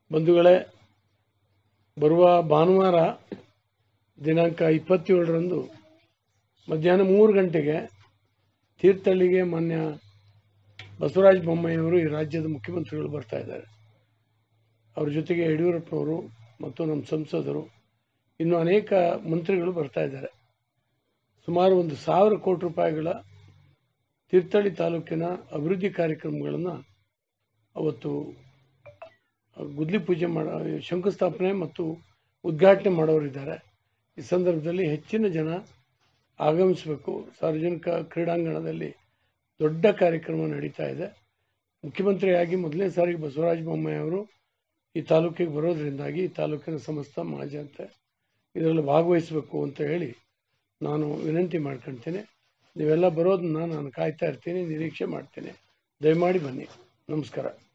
ಬಂಧುಗಳೇ ಬರುವ ಭಾನುವಾರ ದಿನಾಂಕ ಇಪ್ಪತ್ತೇಳರಂದು ಮಧ್ಯಾಹ್ನ ಮೂರು ಗಂಟೆಗೆ ತೀರ್ಥಹಳ್ಳಿಗೆ ಮಾನ್ಯ ಬಸವರಾಜ ಬೊಮ್ಮಾಯಿಯವರು ಈ ರಾಜ್ಯದ ಮುಖ್ಯಮಂತ್ರಿಗಳು ಬರ್ತಾ ಇದ್ದಾರೆ ಅವ್ರ ಜೊತೆಗೆ ಯಡಿಯೂರಪ್ಪನವರು ಮತ್ತು ನಮ್ಮ ಸಂಸದರು ಇನ್ನು ಅನೇಕ ಮಂತ್ರಿಗಳು ಬರ್ತಾ ಇದ್ದಾರೆ ಸುಮಾರು ಒಂದು ಸಾವಿರ ಕೋಟಿ ರೂಪಾಯಿಗಳ ತೀರ್ಥಹಳ್ಳಿ ತಾಲೂಕಿನ ಅಭಿವೃದ್ಧಿ ಕಾರ್ಯಕ್ರಮಗಳನ್ನು ಅವತ್ತು ಗುದ್ಲಿ ಪೂಜೆ ಮಾಡ ಶಂಕುಸ್ಥಾಪನೆ ಮತ್ತು ಉದ್ಘಾಟನೆ ಮಾಡೋರಿದ್ದಾರೆ ಈ ಸಂದರ್ಭದಲ್ಲಿ ಹೆಚ್ಚಿನ ಜನ ಆಗಮಿಸಬೇಕು ಸಾರ್ವಜನಿಕ ಕ್ರೀಡಾಂಗಣದಲ್ಲಿ ದೊಡ್ಡ ಕಾರ್ಯಕ್ರಮ ನಡೀತಾ ಇದೆ ಮುಖ್ಯಮಂತ್ರಿಯಾಗಿ ಮೊದಲನೇ ಸಾರಿಗೆ ಬಸವರಾಜ ಬೊಮ್ಮಾಯಿ ಅವರು ಈ ತಾಲೂಕಿಗೆ ಬರೋದ್ರಿಂದಾಗಿ ಈ ತಾಲೂಕಿನ ಸಮಸ್ತ ಮಹಾಜನತೆ ಇದರಲ್ಲಿ ಭಾಗವಹಿಸಬೇಕು ಅಂತ ಹೇಳಿ ನಾನು ವಿನಂತಿ ಮಾಡ್ಕೊಳ್ತೇನೆ ನೀವೆಲ್ಲ ಬರೋದನ್ನ ನಾನು ಕಾಯ್ತಾ ಇರ್ತೀನಿ ನಿರೀಕ್ಷೆ ಮಾಡ್ತೇನೆ ದಯಮಾಡಿ ಬನ್ನಿ ನಮಸ್ಕಾರ